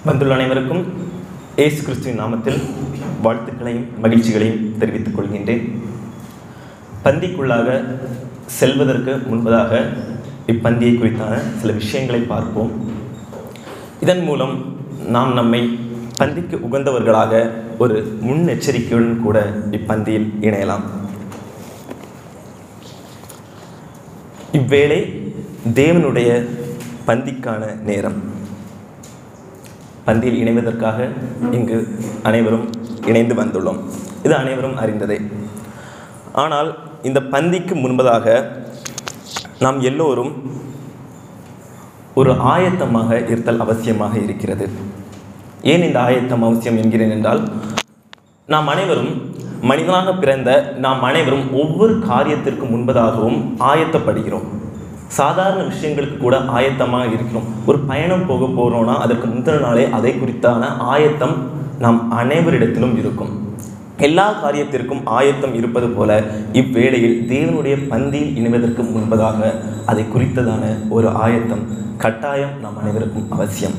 வந்துள்ள அனைவருக்கும் இயேசு கிறிஸ்துவின் நாமத்தில் வாழ்த்துக்களையும் மகிழ்ச்சிகளையும் தெரிவித்துக் கொள்கின்றேன் பந்திக்குள்ளாக செல்வதற்கு முன்பதாக இப்பந்தியை குறித்தான சில விஷயங்களை பார்ப்போம் இதன் மூலம் நாம் நம்மை பந்திக்கு உகந்தவர்களாக ஒரு முன்னெச்சரிக்கையுடன் கூட இப்பந்தியில் இணையலாம் இவ்வேளை தேவனுடைய பந்திக்கான நேரம் பந்தியில் இணைவதற்காக இங்கு அனைவரும் இணைந்து வந்துள்ளோம் இது அனைவரும் அறிந்ததே ஆனால் இந்த பந்திக்கு முன்பதாக நாம் எல்லோரும் ஒரு ஆயத்தமாக இருத்தல் அவசியமாக இருக்கிறது ஏன் இந்த ஆயத்தம் அவசியம் என்கிறேன் என்றால் நாம் அனைவரும் மனிதனாக பிறந்த நாம் அனைவரும் ஒவ்வொரு காரியத்திற்கு முன்பதாகவும் ஆயத்தப்படுகிறோம் சாதாரண விஷயங்களுக்கு கூட ஆயத்தமாக இருக்கிறோம் ஒரு பயணம் போக போகிறோம்னா அதற்கு முந்தின நாளே அதை குறித்தான ஆயத்தம் நாம் அனைவரிடத்திலும் இருக்கும் எல்லா காரியத்திற்கும் ஆயத்தம் இருப்பது போல இவ்வேளையில் தேவனுடைய பந்தியில் இணைவதற்கு முன்பதாக அதை குறித்ததான ஒரு ஆயத்தம் கட்டாயம் நாம் அனைவருக்கும் அவசியம்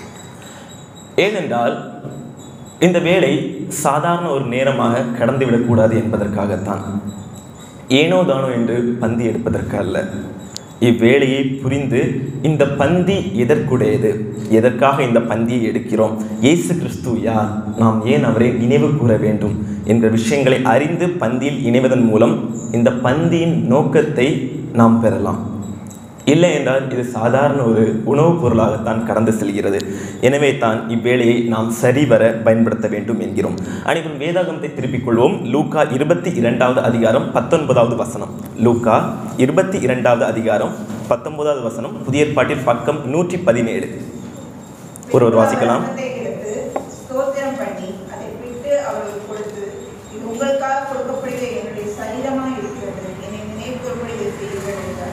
ஏனென்றால் இந்த வேலை சாதாரண ஒரு நேரமாக கடந்துவிடக்கூடாது என்பதற்காகத்தான் ஏனோ தானோ என்று பந்தி எடுப்பதற்கு அல்ல இவ்வேளையை புரிந்து இந்த பந்தி எதற்குடையது எதற்காக இந்த பந்தியை எடுக்கிறோம் இயேசு கிறிஸ்து யார் நாம் ஏன் அவரை நினைவு கூற வேண்டும் என்ற விஷயங்களை அறிந்து பந்தியில் இணைவதன் மூலம் இந்த பந்தியின் நோக்கத்தை நாம் பெறலாம் இல்லை என்றால் இது சாதாரண ஒரு உணவுப் பொருளாகத்தான் கடந்து செல்கிறது எனவே தான் இவ்வேளையை நாம் சரிவர பயன்படுத்த வேண்டும் என்கிறோம் அனைவரும் வேதாகமத்தை திருப்பிக் கொள்வோம் லூக்கா இருபத்தி இரண்டாவது அதிகாரம் பத்தொன்பதாவது வசனம் லூக்கா இருபத்தி இரண்டாவது அதிகாரம் பத்தொன்பதாவது வசனம் புதிய ஏற்பாட்டில் பக்கம் நூற்றி பதினேழு ஒருவர் வாசிக்கலாம் அப்பத்தை எடுத்து ஸ்தோத்திரம் பண்ணி அதை பிட்டு அவர்களுக்கு கொடுத்து இது உங்களுக்காக கொடுக்கப்படுகிற என்னுடைய சரீரமாக இருக்கிறது என்னை நினைவு கூறும்படி இதை செய்யுங்கள் என்றார்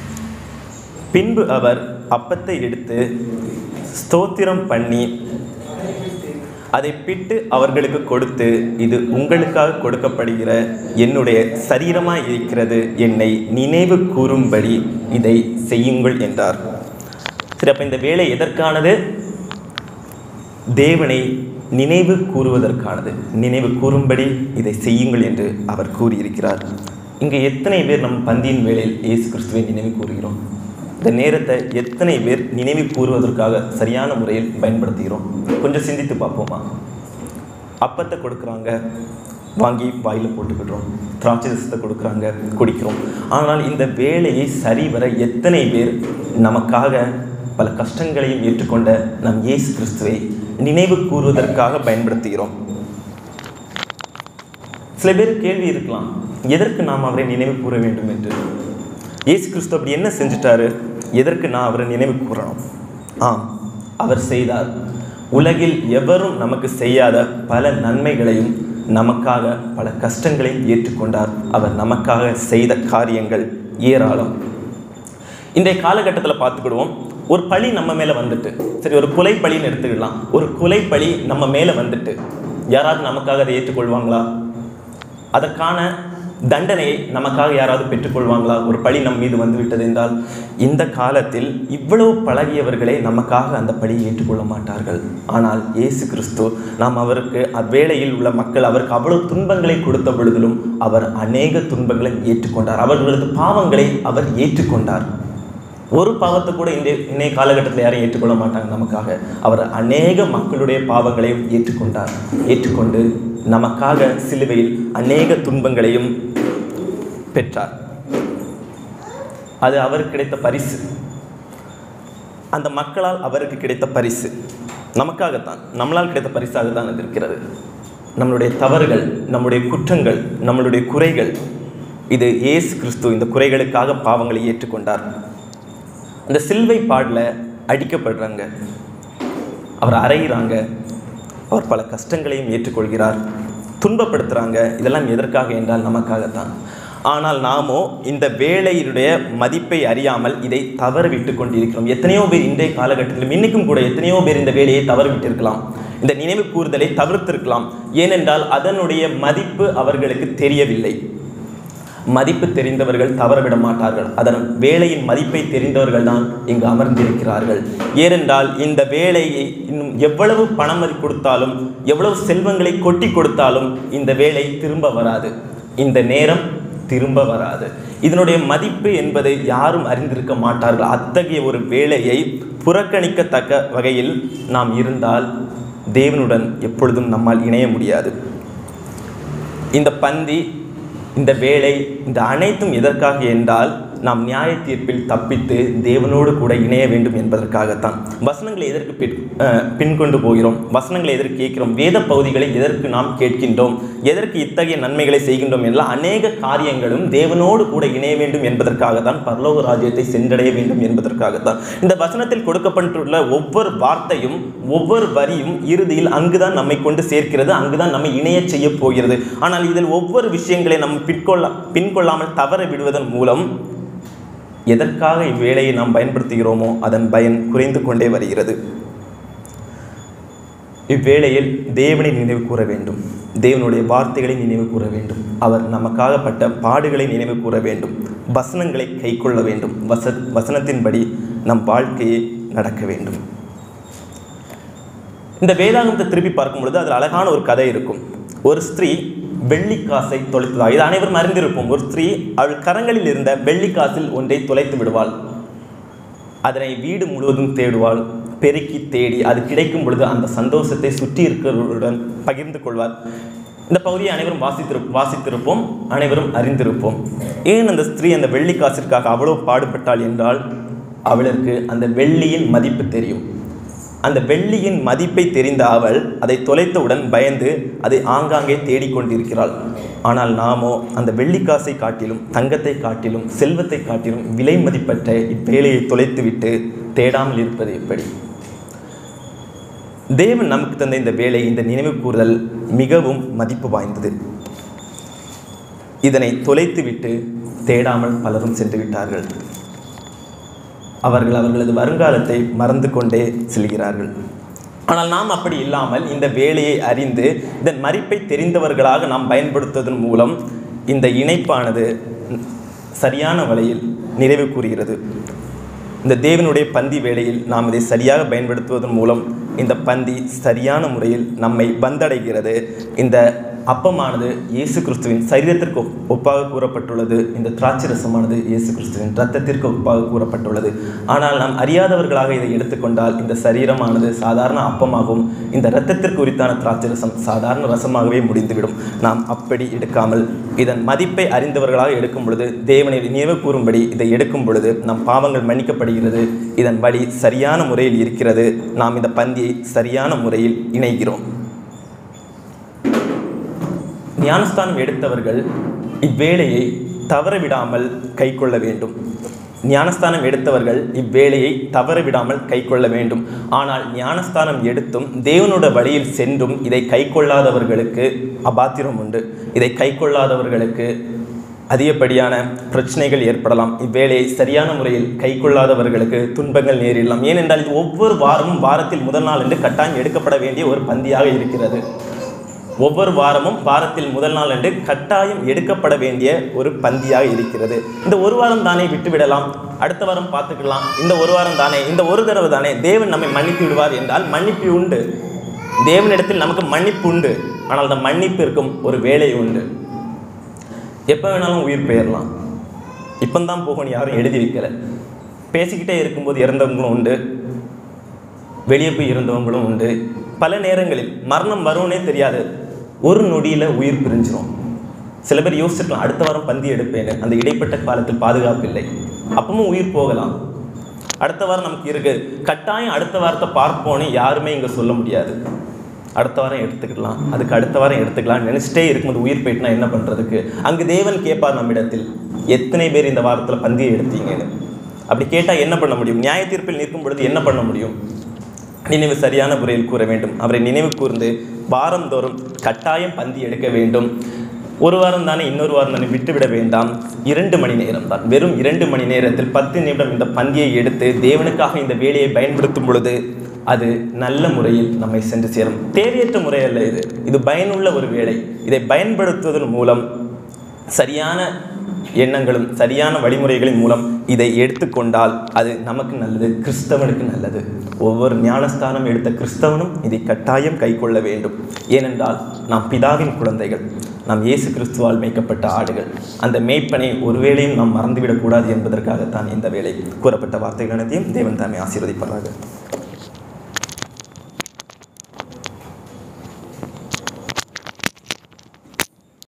பின்பு அவர் அப்பத்தை எடுத்து ஸ்தோத்திரம் பண்ணி அதை பிட்டு அவர்களுக்கு கொடுத்து இது உங்களுக்காக கொடுக்கப்படுகிற என்னுடைய சரீரமாய் இருக்கிறது என்னை நினைவு கூறும்படி இதை செய்யுங்கள் என்றார் சரி அப்போ இந்த வேலை எதற்கானது தேவனை நினைவு கூறுவதற்கானது நினைவு கூறும்படி இதை செய்யுங்கள் என்று அவர் கூறியிருக்கிறார் இங்கே எத்தனை பேர் நம் பந்தியின் வேளையில் இயேசு கிறிஸ்துவை நினைவு கூறுகிறோம் இந்த நேரத்தை எத்தனை பேர் நினைவு கூறுவதற்காக சரியான முறையில் பயன்படுத்துகிறோம் கொஞ்சம் சிந்தித்து பார்ப்போமா அப்பத்தை கொடுக்குறாங்க வாங்கி வாயில் போட்டுக்கிடுறோம் திராட்சை ரசத்தை கொடுக்குறாங்க குடிக்கிறோம் ஆனால் இந்த வேலையை சரிவர எத்தனை பேர் நமக்காக பல கஷ்டங்களையும் ஏற்றுக்கொண்ட நம் இயேசு கிறிஸ்துவை நினைவு கூறுவதற்காக பயன்படுத்துகிறோம் சில பேர் கேள்வி இருக்கலாம் எதற்கு நாம் அவரை நினைவு கூற வேண்டும் என்று இயேசு கிறிஸ்து அப்படி என்ன செஞ்சிட்டாரு எதற்கு நான் அவரை நினைவு கூறணும் ஆம் அவர் செய்தார் உலகில் எவரும் நமக்கு செய்யாத பல நன்மைகளையும் நமக்காக பல கஷ்டங்களையும் ஏற்றுக்கொண்டார் அவர் நமக்காக செய்த காரியங்கள் ஏராளம் இன்றைய காலகட்டத்தில் பார்த்துக்கிடுவோம் ஒரு பழி நம்ம மேலே வந்துட்டு சரி ஒரு கொலை பழின்னு எடுத்துக்கலாம் ஒரு கொலை பழி நம்ம மேலே வந்துட்டு யாராவது நமக்காக அதை ஏற்றுக்கொள்வாங்களா அதற்கான தண்டனையை நமக்காக யாராவது பெற்றுக்கொள்வாங்களா ஒரு பழி நம் மீது வந்து விட்டது என்றால் இந்த காலத்தில் இவ்வளவு பழகியவர்களே நமக்காக அந்த பழியை ஏற்றுக்கொள்ள மாட்டார்கள் ஆனால் இயேசு கிறிஸ்து நாம் அவருக்கு அவ்வேளையில் உள்ள மக்கள் அவருக்கு அவ்வளவு துன்பங்களை கொடுத்த பொழுதிலும் அவர் அநேக துன்பங்களை ஏற்றுக்கொண்டார் அவர்களது பாவங்களை அவர் ஏற்றுக்கொண்டார் ஒரு பாவத்தை கூட இந்த இன்னைய காலகட்டத்தில் யாரும் ஏற்றுக்கொள்ள மாட்டாங்க நமக்காக அவர் அநேக மக்களுடைய பாவங்களையும் ஏற்றுக்கொண்டார் ஏற்றுக்கொண்டு நமக்காக சிலுவையில் அநேக துன்பங்களையும் பெற்றார் அது அவருக்கு கிடைத்த பரிசு அந்த மக்களால் அவருக்கு கிடைத்த பரிசு நமக்காகத்தான் நம்மளால் கிடைத்த பரிசாக தான் அது இருக்கிறது நம்மளுடைய தவறுகள் நம்முடைய குற்றங்கள் நம்மளுடைய குறைகள் இது இயேசு கிறிஸ்து இந்த குறைகளுக்காக பாவங்களை ஏற்றுக்கொண்டார் அந்த சிலுவை பாடில் அடிக்கப்படுறாங்க அவர் அறையிறாங்க அவர் பல கஷ்டங்களையும் ஏற்றுக்கொள்கிறார் துன்பப்படுத்துகிறாங்க இதெல்லாம் எதற்காக என்றால் நமக்காகத்தான் ஆனால் நாமோ இந்த வேலையினுடைய மதிப்பை அறியாமல் இதை தவற விட்டு கொண்டிருக்கிறோம் எத்தனையோ பேர் இன்றைய காலகட்டத்திலும் இன்றைக்கும் கூட எத்தனையோ பேர் இந்த வேலையை தவற விட்டிருக்கலாம் இந்த நினைவு கூறுதலை தவிர்த்திருக்கலாம் ஏனென்றால் அதனுடைய மதிப்பு அவர்களுக்கு தெரியவில்லை மதிப்பு தெரிந்தவர்கள் தவறவிட மாட்டார்கள் அதன் வேலையின் மதிப்பை தெரிந்தவர்கள் தான் இங்கு அமர்ந்திருக்கிறார்கள் ஏனென்றால் இந்த வேலையை இன்னும் எவ்வளவு பணம் அது கொடுத்தாலும் எவ்வளவு செல்வங்களை கொட்டி கொடுத்தாலும் இந்த வேலை திரும்ப வராது இந்த நேரம் திரும்ப வராது இதனுடைய மதிப்பு என்பதை யாரும் அறிந்திருக்க மாட்டார்கள் அத்தகைய ஒரு வேலையை புறக்கணிக்கத்தக்க வகையில் நாம் இருந்தால் தேவனுடன் எப்பொழுதும் நம்மால் இணைய முடியாது இந்த பந்தி இந்த வேலை இந்த அனைத்தும் எதற்காக என்றால் நாம் நியாய தீர்ப்பில் தப்பித்து தேவனோடு கூட இணைய வேண்டும் என்பதற்காகத்தான் வசனங்களை எதற்கு பின் அஹ், பின்கொண்டு போகிறோம் வசனங்களை எதற்கு கேட்கிறோம் வேத பகுதிகளை எதற்கு நாம் கேட்கின்றோம் எதற்கு இத்தகைய நன்மைகளை செய்கின்றோம் எல்லாம் அநேக காரியங்களும் தேவனோடு கூட இணைய வேண்டும் என்பதற்காகத்தான் பரலோக ராஜ்யத்தை சென்றடைய வேண்டும் என்பதற்காகத்தான் இந்த வசனத்தில் கொடுக்கப்பட்டுள்ள ஒவ்வொரு வார்த்தையும் ஒவ்வொரு வரியும் இறுதியில் அங்குதான் நம்மை கொண்டு சேர்க்கிறது அங்குதான் நம்மை இணையச் செய்ய போகிறது ஆனால் இதில் ஒவ்வொரு விஷயங்களை நம்ம பின்கொள்ள பின்கொள்ளாமல் தவற விடுவதன் மூலம் எதற்காக இவ்வேளையை நாம் பயன்படுத்துகிறோமோ அதன் பயன் குறைந்து கொண்டே வருகிறது இவ்வேளையில் தேவனை நினைவு கூற வேண்டும் தேவனுடைய வார்த்தைகளை நினைவு கூற வேண்டும் அவர் நமக்காகப்பட்ட பாடுகளை நினைவு கூற வேண்டும் வசனங்களை கைக்கொள்ள வேண்டும் வச வசனத்தின்படி நம் வாழ்க்கையை நடக்க வேண்டும் இந்த வேதாகமத்தை திருப்பி பார்க்கும் பொழுது அதில் அழகான ஒரு கதை இருக்கும் ஒரு ஸ்திரீ வெள்ளிக்காசை தொலைத்ததாக இது அனைவரும் அறிந்திருப்போம் ஒரு ஸ்திரீ அவள் கரங்களில் இருந்த வெள்ளிக்காசில் ஒன்றை தொலைத்து விடுவாள் அதனை வீடு முழுவதும் தேடுவாள் பெருக்கி தேடி அது கிடைக்கும் பொழுது அந்த சந்தோஷத்தை சுற்றி இருக்கிறவர்களுடன் பகிர்ந்து கொள்வார் இந்த பகுதியை அனைவரும் வாசித்திரு வாசித்திருப்போம் அனைவரும் அறிந்திருப்போம் ஏன் அந்த ஸ்திரீ அந்த வெள்ளிக்காசிற்காக அவ்வளவு பாடுபட்டாள் என்றால் அவளுக்கு அந்த வெள்ளியின் மதிப்பு தெரியும் அந்த வெள்ளியின் மதிப்பை தெரிந்த அவள் அதை தொலைத்தவுடன் பயந்து அதை ஆங்காங்கே தேடிக்கொண்டிருக்கிறாள் ஆனால் நாமோ அந்த வெள்ளிக்காசை காட்டிலும் தங்கத்தை காட்டிலும் செல்வத்தை காட்டிலும் விலை மதிப்பற்ற இவ்வேலையை தொலைத்துவிட்டு தேடாமல் இருப்பது எப்படி தேவன் நமக்கு தந்த இந்த வேலை இந்த நினைவு கூறுதல் மிகவும் மதிப்பு வாய்ந்தது இதனை தொலைத்துவிட்டு தேடாமல் பலரும் சென்று விட்டார்கள் அவர்கள் அவர்களது வருங்காலத்தை மறந்து கொண்டே செல்கிறார்கள் ஆனால் நாம் அப்படி இல்லாமல் இந்த வேலையை அறிந்து இதன் மதிப்பை தெரிந்தவர்களாக நாம் பயன்படுத்துவதன் மூலம் இந்த இணைப்பானது சரியான வழியில் நிறைவு கூறுகிறது இந்த தேவனுடைய பந்தி வேளையில் நாம் இதை சரியாக பயன்படுத்துவதன் மூலம் இந்த பந்தி சரியான முறையில் நம்மை வந்தடைகிறது இந்த அப்பமானது இயேசு கிறிஸ்துவின் சரீரத்திற்கு ஒப்- ஒப்பாக கூறப்பட்டுள்ளது இந்த திராட்சை ரசமானது இயேசு கிறிஸ்துவின் ரத்தத்திற்கு ஒப்பாக கூறப்பட்டுள்ளது ஆனால் நாம் அறியாதவர்களாக இதை எடுத்துக்கொண்டால் இந்த சரீரமானது சாதாரண அப்பமாகவும் இந்த இரத்தத்திற்கு உரித்தான திராட்சை ரசம் சாதாரண ரசமாகவே முடிந்துவிடும் நாம் அப்படி எடுக்காமல் இதன் மதிப்பை அறிந்தவர்களாக எடுக்கும் பொழுது தேவனை நினைவு கூறும்படி இதை எடுக்கும் பொழுது நம் பாவங்கள் மன்னிக்கப்படுகிறது இதன் வழி சரியான முறையில் இருக்கிறது நாம் இந்த பந்தியை சரியான முறையில் இணைகிறோம் ஞானஸ்தானம் எடுத்தவர்கள் இவ்வேளையை தவறவிடாமல் கைக்கொள்ள வேண்டும் ஞானஸ்தானம் எடுத்தவர்கள் இவ்வேளையை தவறவிடாமல் கைக்கொள்ள வேண்டும் ஆனால் ஞானஸ்தானம் எடுத்தும் தேவனோட வழியில் சென்றும் இதை கைக்கொள்ளாதவர்களுக்கு அபாத்திரம் உண்டு இதை கைக்கொள்ளாதவர்களுக்கு அதிகப்படியான பிரச்சனைகள் ஏற்படலாம் இவ்வேளையை சரியான முறையில் கைக்கொள்ளாதவர்களுக்கு துன்பங்கள் நேரிடலாம் ஏனென்றால் இது ஒவ்வொரு வாரமும் வாரத்தில் முதல் நாள் என்று கட்டாயம் எடுக்கப்பட வேண்டிய ஒரு பந்தியாக இருக்கிறது ஒவ்வொரு வாரமும் வாரத்தில் முதல் நாள் அன்று கட்டாயம் எடுக்கப்பட வேண்டிய ஒரு பந்தியாக இருக்கிறது இந்த ஒரு வாரம் தானே விட்டுவிடலாம் அடுத்த வாரம் பார்த்துக்கலாம் இந்த ஒரு வாரம் தானே இந்த ஒரு தடவை தானே தேவன் நம்மை மன்னித்து விடுவார் என்றால் மன்னிப்பு உண்டு தேவனிடத்தில் நமக்கு மன்னிப்பு உண்டு ஆனால் அந்த மன்னிப்பிற்கும் ஒரு வேலை உண்டு எப்போ வேணாலும் உயிர் பெயரலாம் இப்போ தான் போகணும் யாரும் எழுதி வைக்கல பேசிக்கிட்டே இருக்கும்போது இறந்தவங்களும் உண்டு வெளியே போய் இருந்தவங்களும் உண்டு பல நேரங்களில் மரணம் வரும்னே தெரியாது ஒரு நொடியில் உயிர் பிரிஞ்சிரும் சில பேர் யோசிச்சிருக்கலாம் அடுத்த வாரம் பந்தி எடுப்பேன்னு அந்த இடைப்பட்ட காலத்தில் பாதுகாப்பு இல்லை அப்பவும் உயிர் போகலாம் அடுத்த வாரம் நமக்கு இருக்கு கட்டாயம் அடுத்த வாரத்தை பார்ப்போன்னு யாருமே இங்கே சொல்ல முடியாது அடுத்த வாரம் எடுத்துக்கலாம் அதுக்கு அடுத்த வாரம் எடுத்துக்கலாம் நினச்சிட்டே இருக்கும்போது உயிர் போயிட்டுனா என்ன பண்ணுறதுக்கு அங்கு தேவன் கேட்பார் நம்மிடத்தில் எத்தனை பேர் இந்த வாரத்தில் பந்தியை எடுத்தீங்கன்னு அப்படி கேட்டால் என்ன பண்ண முடியும் நியாய தீர்ப்பில் நிற்கும் பொழுது என்ன பண்ண முடியும் நினைவு சரியான முறையில் கூற வேண்டும் அவரை நினைவு கூர்ந்து வாரந்தோறும் கட்டாயம் பந்தி எடுக்க வேண்டும் ஒரு வாரம் தானே இன்னொரு வாரம் தானே விட்டுவிட வேண்டாம் இரண்டு மணி நேரம் தான் வெறும் இரண்டு மணி நேரத்தில் பத்து நிமிடம் இந்த பந்தியை எடுத்து தேவனுக்காக இந்த வேலையை பயன்படுத்தும் பொழுது அது நல்ல முறையில் நம்மை சென்று சேரும் தேவையற்ற முறை அல்ல இது இது பயனுள்ள ஒரு வேலை இதை பயன்படுத்துவதன் மூலம் சரியான எண்ணங்களும் சரியான வழிமுறைகளின் மூலம் இதை எடுத்துக்கொண்டால் அது நமக்கு நல்லது கிறிஸ்தவனுக்கு நல்லது ஒவ்வொரு ஞானஸ்தானம் எடுத்த கிறிஸ்தவனும் இதை கட்டாயம் கைக்கொள்ள வேண்டும் ஏனென்றால் நாம் பிதாவின் குழந்தைகள் நாம் இயேசு கிறிஸ்துவால் மேய்க்கப்பட்ட ஆடுகள் அந்த மேய்ப்பனை ஒருவேளையும் நாம் மறந்துவிடக்கூடாது என்பதற்காகத்தான் இந்த வேலை கூறப்பட்ட வார்த்தைகள் அனைத்தையும் தேவன் தாமே ஆசீர்வதிப்பார்கள்